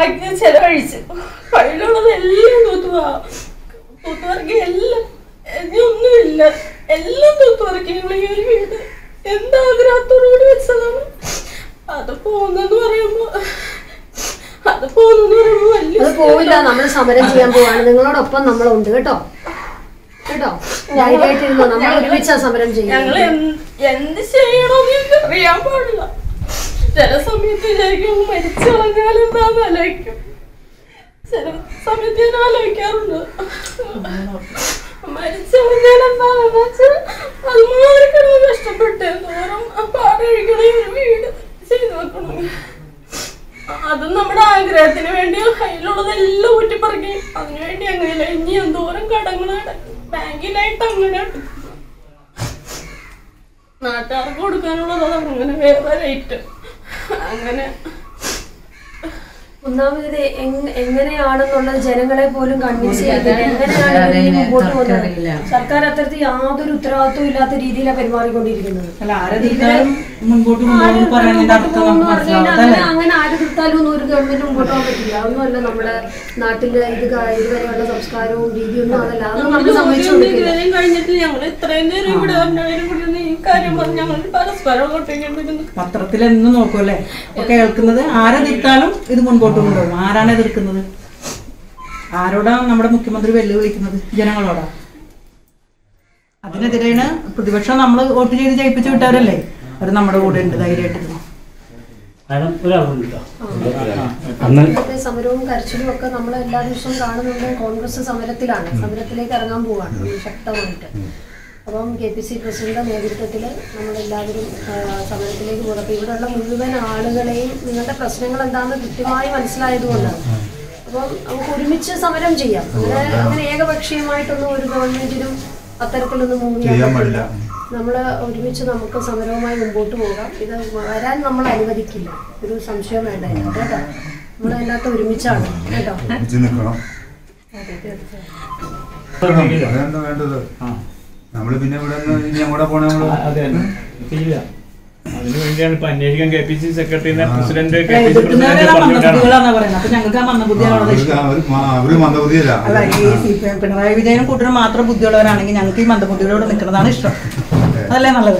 ഉണ്ടാക്കി ചെലവഴിച്ച് കയ്യിലുള്ളത് എല്ലാം തൂത്തുവാ തൂത്തുപറക്കി എല്ലാം ഇനി ഒന്നുമില്ല എല്ലാം തൂത്തുപറക്കി ഞങ്ങൾ ഈ ഒരു വീട് എന്താഗ്രഹത്തോടുകൂടി വെച്ചതാണ് അത് പോകുന്നെന്ന് പറയുമ്പോ അത് പോകുന്നെന്ന് പറയുമ്പോ വലിയ അത് പോവില്ല നമ്മൾ സമരം ചെയ്യാൻ പോവാണ് നിങ്ങളോടൊപ്പം നമ്മളുണ്ട് കേട്ടോ കേട്ടോ ധൈര്യമായിട്ടിരുന്നോ നമ്മൾ ഒരുമിച്ചാ സമരം ഞങ്ങൾ ചെയ്യുന്നത് എന്ത് ചെയ്യണമെന്ന് എനിക്ക് അറിയാൻ പാടില്ല ചില സമയത്ത് വിചാരിക്കും മരിച്ചു കളഞ്ഞാൽ എന്താന്ന് ആലോചിക്കും ചില സമയത്ത് ഞാൻ ആലോചിക്കാറുണ്ട് മരിച്ചു കളഞ്ഞാൽ എന്താണെന്ന് വെച്ചാൽ അത് മാറിക്കിടന്ന് കഷ്ടപ്പെട്ട് എന്തോരം പാട് കഴിക്കണ ഈ ഒരു വീട് ചെയ്തു വെക്കണം അതും നമ്മുടെ ആഗ്രഹത്തിന് വേണ്ടി കയ്യിലുള്ളതെല്ലാം ഊറ്റിപ്പറക്കി അതിനുവേണ്ടി അങ്ങനെയല്ല ഇനി എന്തോരം കടങ്ങൾ ബാങ്കിലായിട്ട് അങ്ങനെ നാട്ടുകാർക്ക് കൊടുക്കാനുള്ളത് അത് അങ്ങനെ വേറെ റേറ്റ് അങ്ങനെ ഒന്നാമത് ഇത് എങ്- എങ്ങനെയാണെന്നുള്ളത് ജനങ്ങളെ പോലും കൺവിൻസ് ചെയ്തിട്ട് എങ്ങനെയാണ് ഇവർ ഇനി മുമ്പോട്ട് പോകുന്നത് സർക്കാർ അത്തരത്തിൽ യാതൊരു ഉത്തരവാദിത്വം ഇല്ലാത്ത രീതിയിലാണ് പെരുമാറിക്കൊണ്ടിരിക്കുന്നത് അല്ല ആരെ തീർത്താലും മുൻപോട്ട് കൊണ്ടുപോകുന്നു പറയുന്നതിന്റെ അർത്ഥം നമുക്ക് എന്ന് പറഞ്ഞാൽ മനസ്സിലാവും അങ്ങനെ അല്ലേ അങ്ങനെ ആര് തീർത്താലും ഒന്നും ഒരു ഗവൺമെന്റ് മുമ്പോട്ട് പോകാൻ പറ്റില്ല അതൊന്നുമല്ല നമ്മുടെ നാട്ടില് ഇത് ക- ഇതുവരെയുള്ള സംസ്കാരവും രീതിയൊന്നും അതല്ല അതൊന്നും നമ്മൾ സമ്മതിച്ചു കൊടുക്കില്ല ഇതുവരെയും കഴിഞ്ഞിട്ട് ഞങ്ങൾ ഇത്രയും നേരം ഇവിടെ വന്നവരും കൂടി ഒന്ന് ഈ കാര്യം പറഞ്ഞ് ഞങ്ങൾ പരസ്പരം അങ്ങോട്ടേക്കും പത്രത്തിൽ എന്നും നോക്കുമല്ലേ അപ്പൊ കേൾക്കുന്നത് ആരെ തീർത്താലും ഇത് മുൻപോട്ട് കൊണ്ടുപോകും ആരാണ് എതിർക്കുന്നത് ആരോടാണ് നമ്മുടെ മുഖ്യമന്ത്രി വെല്ലുവിളിക്കുന്നത് ജനങ്ങളോടാ അതിനെതിരെയാണ് പ്രതിപക്ഷം നമ്മൾ വോട്ട് ചെയ്ത് ജയിപ്പിച്ചു വിട്ടവരല്ലേ അവർ നമ്മുടെ കൂടെ ഉണ്ട് ധൈര്യമായിട്ടിരുന്നു മാഡം ഒരാളുണ്ടോ അന്ന് ഇന്നത്തെ സമരവും കരച്ചിലും ഒക്കെ നമ്മൾ എല്ലാ ദിവസവും കാണുന്നുണ്ട് കോൺഗ്രസ് സമരത്തിലാണ് സമരത്തിലേക്ക് ഇറങ്ങാൻ പോവാണ് ശക്തമായിട്ട് അപ്പം കെ പി സി പ്രസിഡന്റ് നേതൃത്വത്തിൽ നമ്മളെല്ലാവരും ആ, സമരത്തിലേക്ക് പോകും അപ്പം ഇവിടെയുള്ള മുഴുവൻ ആളുകളെയും നിങ്ങളുടെ പ്രശ്നങ്ങൾ എന്താണെന്ന് കൃത്യമായി മനസ്സിലായതുകൊണ്ടാണ് അപ്പം നമുക്ക് ഒരുമിച്ച് സമരം ചെയ്യാം അങ്ങനെ അങ്ങനെ ഏകപക്ഷീയമായിട്ടൊന്നും ഒരു ഗവൺമെന്റിനും അത്തരത്തിലൊന്നും മൂവ് ചെയ്യാൻ ചെയ്യാൻ പറ്റില്ല പാടില്ല. നമ്മൾ ഒരുമിച്ച് നമുക്ക് സമരവുമായി മുമ്പോട്ട് പോകാം ഇത് വരാൻ നമ്മൾ അനുവദിക്കില്ല ഒരു സംശയം വേണ്ട ഇതിനകത്ത് കേട്ടോ നമ്മൾ അതിനകത്ത് ഒരുമിച്ചാണ് കേട്ടോ ഒരുമിച്ച് നിൽക്കണം അതെന്താ വേണ്ടത് നമ്മള് പിന്നെ ഇവിടെ നിന്ന് ഇനി അങ്ങോട്ട് പോണേ നമ്മള് അതെ ചെയ്യില്ല അതിനു വേണ്ടിയാണ് ഇപ്പൊ അന്വേഷിക്കാൻ കെ പി സി സെക്രട്ടറിനെ പ്രസിഡന്റ് കെ പി സി എതിർക്കുന്നവരെല്ലാം പ്രസിഡന്റ് പറഞ്ഞിട്ടാണ് മന്ദബുദ്ധികളാണെന്നാ പറയുന്നത് അപ്പൊ ഞങ്ങൾക്ക് ആ മന്ദബുദ്ധിയാണുള്ളത് അവർക്ക് ഇഷ്ടം അവര് മ- അവര് മന്ദബുദ്ധിയല്ല അല്ല ഈ സി പി എം പിണറായി വിജയനും കൂട്ടരും മാത്രം ബുദ്ധിയുള്ളവരാണെങ്കിൽ ഞങ്ങൾക്ക് ഈ മന്ദബുദ്ധികളോട് നിൽക്കുന്നതാണ് ഇഷ്ടം അതല്ലേ നല്ലത്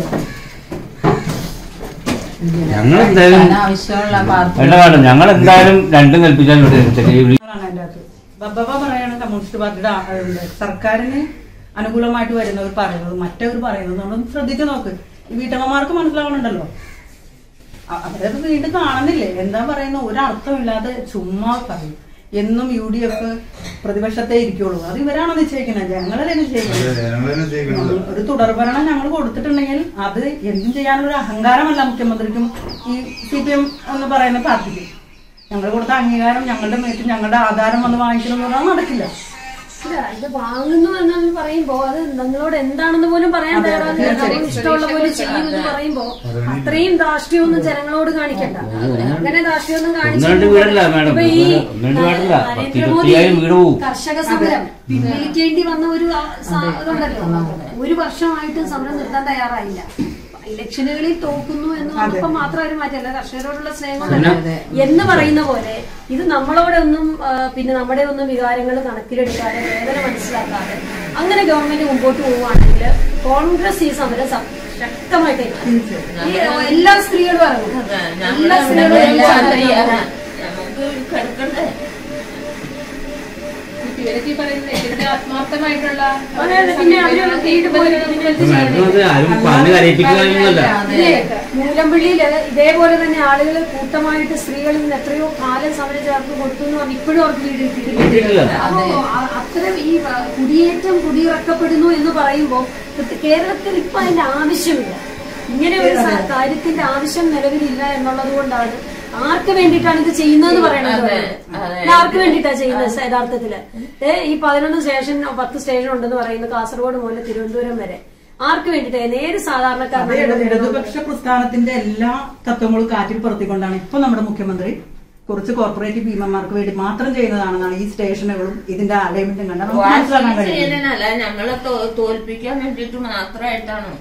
ഞങ്ങൾ എന്തായാലും ആവശ്യമുള്ള പാർട്ടി വേണ്ട വേണ്ട ഞങ്ങൾ എന്തായാലും രണ്ടും കൽപ്പിച്ചാൽ ഇവിടെ ചെറിയ ആണ് അതിന്റെ അകത്ത് ബബ്ബ പറയാണ് കമ്മ്യൂണിസ്റ്റ് പാർട്ടിയുടെ ആ- ഏഹ് സർക്കാരിന് അനുകൂലമായിട്ട് വരുന്നവർ പറയുന്നത് മറ്റവർ പറയുന്നത് നമ്മളൊന്ന് ശ്രദ്ധിച്ചു നോക്ക് ഈ വീട്ടമ്മമാർക്ക് മനസ്സിലാവണുണ്ടല്ലോ അ- അവരത് വീണ്ടും കാണുന്നില്ലേ എന്താ പറയുന്ന ഒരർത്ഥമില്ലാതെ ചുമ്മാ പറയും എന്നും യു ഡി എഫ് പ്രതിപക്ഷത്തെ ഇരിക്കുള്ളൂ അത് ഇവരാണോ നിശ്ചയിക്കുന്നത് ജനങ്ങളല്ലേ നിശ്ചയിക്കുന്നത് ജനങ്ങളെ ചെയ്യണത് ഒരു തുടർഭരണം ഞങ്ങൾ കൊടുത്തിട്ടുണ്ടെങ്കിൽ അത് എന്തും ചെയ്യാനുള്ള ഒരു അഹങ്കാരമല്ല മുഖ്യമന്ത്രിക്കും ഈ സി പി എം എന്ന് പറയുന്ന പാർട്ടിക്ക് ഞങ്ങൾ കൊടുത്ത അംഗീകാരം ഞങ്ങളുടെ മേറ്റ് ഞങ്ങളുടെ ആധാരം വന്ന് വാങ്ങിക്കണം എന്ന് പറഞ്ഞാൽ നടക്കില്ല ഇല്ല ഇത് വാങ്ങുന്നു എന്ന് പറയുമ്പോ അത് നിങ്ങളോട് എന്താണെന്ന് പോലും പറയാൻ തയ്യാറാകുന്നില്ല നമ്മൾ ഇഷ്ടമുള്ള പോലെ ചെയ്യുമെന്ന് പറയുമ്പോ അത്രയും ധാർഷ്ട്യമൊന്നും ജനങ്ങളോട് കാണിക്കണ്ട അങ്ങനെ ധാർഷ്ട്യമൊന്നും ഒന്ന് രണ്ട് വീടല്ല മാഡം ഇപ്പൊ ഈ ഒന്ന് രണ്ട് പാടില്ല പത്ത് നരേന്ദ്രമോദി ഇരുപത്തിയായിരം വീട് പോവും കർഷക സമരം പിൻവലിക്കേണ്ടി വന്ന ഒരു ആ- സാ- ഇതുണ്ടല്ലോ ഒരു വർഷമായിട്ട് സമരം നിർത്താൻ തയ്യാറായില്ല ഇലക്ഷനുകളിൽ തോക്കുന്നു എന്ന് പറഞ്ഞപ്പോ മാത്രം അവർ മാറ്റല്ല കർഷകരോടുള്ള സ്നേഹം കൊണ്ടല്ല. എന്ന് പറയുന്ന പോലെ ഇത് നമ്മളോടെ ഒന്നും ആ, പിന്നെ നമ്മുടെ ഒന്നും വികാരങ്ങൾ കണക്കിലെടുക്കാതെ വേദന മനസ്സിലാക്കാതെ അങ്ങനെ ഗവൺമെന്റ് മുമ്പോട്ട് പോവുകയാണെങ്കിൽ കോൺഗ്രസ് ഈ സമരം സം- ശക്തമായിട്ട് ഏറ്റെടുക്കും. ഈ, ആ, എല്ലാ സ്ത്രീകളും ഇറങ്ങും എല്ലാ സ്ത്രീകളും എല്ലാ സമരത്തിനും നമുക്ക് കിടക്കണ്ടേ ഇവരൊക്കെ ഈ പറയുന്നത് ഇതിന്റെ ആത്മാർത്ഥമായിട്ടുള്ള അതെ, അതെ. പിന്നെ അവര് വീട് പോയി ഇതിനകത്ത് മാഡം അത് ആരും പറഞ്ഞ് കരയിപ്പിക്കുകയൊന്നുമല്ല ഇല്ലേ? മൂലമ്പള്ളിയില് ഇതേപോലെ തന്നെ ആളുകൾ കൂട്ടമായിട്ട് സ്ത്രീകളിൽ നിന്ന് എത്രയോ കാലം സമരം ചേർത്ത് കൊടുത്തു എന്ന് പറഞ്ഞ് ഇപ്പോഴും അവർക്ക് വീട് കിട്ടിയിട്ടില്ല. കിട്ടിയിട്ടില്ല അപ്പോ അ- അത്തരം ഈ വ- കുടിയേറ്റം കുടിയിറക്കപ്പെടുന്നു എന്ന് പറയുമ്പോൾ കേരളത്തിൽ ഇപ്പൊ അതിന്റെ ആവശ്യമില്ല ഇങ്ങനെ ഒരു സ- കാര്യത്തിന്റെ ആവശ്യം നിലവിലില്ല എന്നുള്ളത് കൊണ്ടാണ് ആർക്ക് വേണ്ടിയിട്ടാണ് ഇത് ചെയ്യുന്നതെന്ന് പറയണത് ഇത് ആർക്ക് വേണ്ടിയിട്ടാണ് ചെയ്യുന്നത് യഥാർത്ഥത്തില് ഏ ഈ പതിനൊന്ന് സ്റ്റേഷൻ പത്ത് സ്റ്റേഷൻ ഉണ്ടെന്ന് പറയുന്നത് കാസർഗോഡ് മുതൽ തിരുവനന്തപുരം വരെ ആർക്ക് വേണ്ടിയിട്ടാണ് ഏത് അത് ഇട- സാധാരണക്കാരനാണ് ഇടതുപക്ഷ പ്രസ്ഥാനത്തിന്റെ എല്ലാ തത്വങ്ങളും കാറ്റിൽ പറത്തിക്കൊണ്ടാണ് ഇപ്പൊ നമ്മുടെ മുഖ്യമന്ത്രി കുറച്ച് കോർപ്പറേറ്റ് ഭീമന്മാർക്ക് വേണ്ടി മാത്രം ചെയ്യുന്നതാണെന്നാണ് ഈ സ്റ്റേഷനുകളും ഇതിന്റെ അലൈൻമെന്റും കണ്ടാൽ നമുക്ക് മനസ്സിലാക്കാൻ കഴിയും ചെയ്യുന്നതിനല്ല ഞങ്ങളെ തോ- തോൽപ്പിക്കാൻ വേണ്ടിയിട്ട് മാത്രമായിട്ടാണ്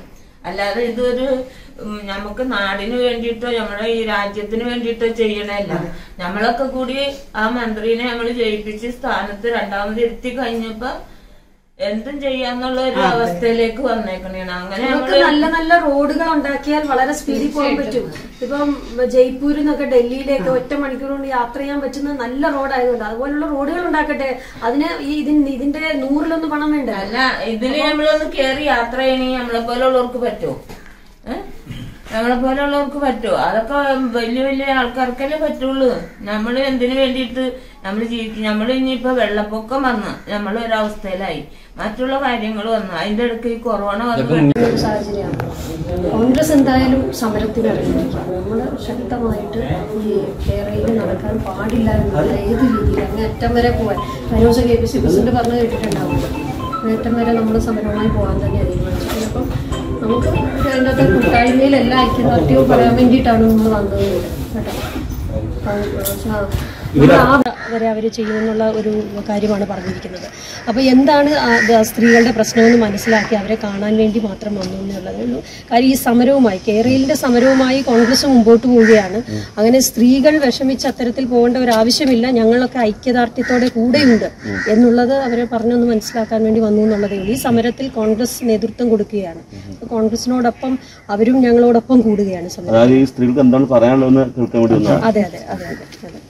അല്ലാതെ ഇതൊരു ഉം, നമുക്ക് നാടിന് വേണ്ടിയിട്ടോ നമ്മുടെ ഈ രാജ്യത്തിന് വേണ്ടിയിട്ടോ ചെയ്യണല്ല നമ്മളൊക്കെ കൂടി ആ മന്ത്രിനെ നമ്മൾ ജയിപ്പിച്ച് സ്ഥാനത്ത് രണ്ടാമത് ഇരുത്തി കഴിഞ്ഞപ്പോ എന്തും ചെയ്യാന്നുള്ള ഒരു അവസ്ഥയിലേക്ക് വന്നേക്കണേണ് അങ്ങനെ നമുക്ക് നമ്മള് നല്ല നല്ല റോഡുകൾ ഉണ്ടാക്കിയാൽ വളരെ സ്പീഡിൽ പോകാൻ പറ്റും ഇപ്പം ജയ്പൂരിൽ നിന്നൊക്കെ ഡൽഹിയിലേക്ക് ഒറ്റ മണിക്കൂർ കൊണ്ട് യാത്ര ചെയ്യാൻ പറ്റുന്ന നല്ല റോഡായതുകൊണ്ട് അതുപോലുള്ള റോഡുകൾ ഉണ്ടാക്കട്ടെ അതിന് ഈ ഇതിന് ഇതിന്റെ നൂറിലൊന്നും പണം വേണ്ട അല്ല ഇതില് നമ്മളൊന്ന് കേറി യാത്ര ചെയ്യണമെങ്കിൽ നമ്മളെ പോലുള്ളവർക്ക് പറ്റുമോ ഏഹ് നമ്മളെ പോലുള്ളവർക്ക് പറ്റുമോ അതൊക്കെ വലിയ വലിയ ആൾക്കാർക്കല്ലേ പറ്റുള്ളൂ നമ്മൾ എന്തിനു വേണ്ടിയിട്ട് നമ്മൾ ജീവിക്കും നമ്മൾ ഇനിയിപ്പോ വെള്ളപ്പൊക്കം വന്ന് നമ്മൾ ഒരവസ്ഥയിലായി മറ്റുള്ള കാര്യങ്ങൾ വന്നു അതിന്റെ ഇടയ്ക്ക് ഈ കൊറോണ വന്നു ഒരു സാഹചര്യമാണ് കോൺഗ്രസ് എന്തായാലും സമരത്തിന് ഇറങ്ങിയിരിക്കുകയാണ് നമ്മൾ ശക്തമായിട്ട് ഈ കേരളയിൽ നടക്കാൻ പാടില്ല എന്നുള്ള ഏത് രീതിയിൽ അങ്ങ് അറ്റം വരെ പോകാൻ കഴിഞ്ഞ ദിവസം കെ പി സി പ്രസിഡന്റ് പറഞ്ഞു കേട്ടിട്ടുണ്ടാവും അറ്റം വരെ നമ്മൾ സമരവുമായി പോകാൻ തന്നെ തീരുമാനിച്ചിട്ടുണ്ട് അപ്പം നമുക്ക് അതിൻ്റെ അകത്ത് കൂട്ടായ്മയിൽ എല്ലാ ഐക്യദാർഢ്യവും പറയാൻ വേണ്ടിയിട്ടാണ് നമ്മൾ വന്നത് കേട്ടോ അപ്പം, ആ, നമ്മൾ ആ വരെ അവർ ചെയ്യുമെന്നുള്ള ഒരു കാര്യമാണ് പറഞ്ഞിരിക്കുന്നത് അപ്പോൾ എന്താണ് ആ ദ- സ്ത്രീകളുടെ പ്രശ്നമെന്ന് മനസ്സിലാക്കി അവരെ കാണാൻ വേണ്ടി മാത്രം വന്നു എന്നുള്ളതേ ഉള്ളൂ കാര്യം ഈ സമരവുമായി കേരളീയന്റെ സമരവുമായി കോൺഗ്രസ് മുമ്പോട്ട് പോവുകയാണ് അങ്ങനെ സ്ത്രീകൾ വിഷമിച്ച് അത്തരത്തിൽ പോകേണ്ട ഒരു ആവശ്യമില്ല ഞങ്ങളൊക്കെ ഐക്യദാർഢ്യത്തോടെ കൂടെയുണ്ട് എന്നുള്ളത് അവരെ പറഞ്ഞൊന്ന് മനസ്സിലാക്കാൻ വേണ്ടി വന്നു എന്നുള്ളതേ ഉള്ളൂ ഈ സമരത്തിൽ കോൺഗ്രസ് നേതൃത്വം കൊടുക്കുകയാണ് അപ്പോൾ കോൺഗ്രസിനോടൊപ്പം അവരും ഞങ്ങളോടൊപ്പം കൂടുകയാണ് സമരം അതായത് ഈ സ്ത്രീകൾക്ക് എന്താണ് പറയാനുള്ളതെന്ന് കേൾക്കാൻ വേണ്ടി വന്നതാണ് അതെ അതെ അതെ അതെ അതെ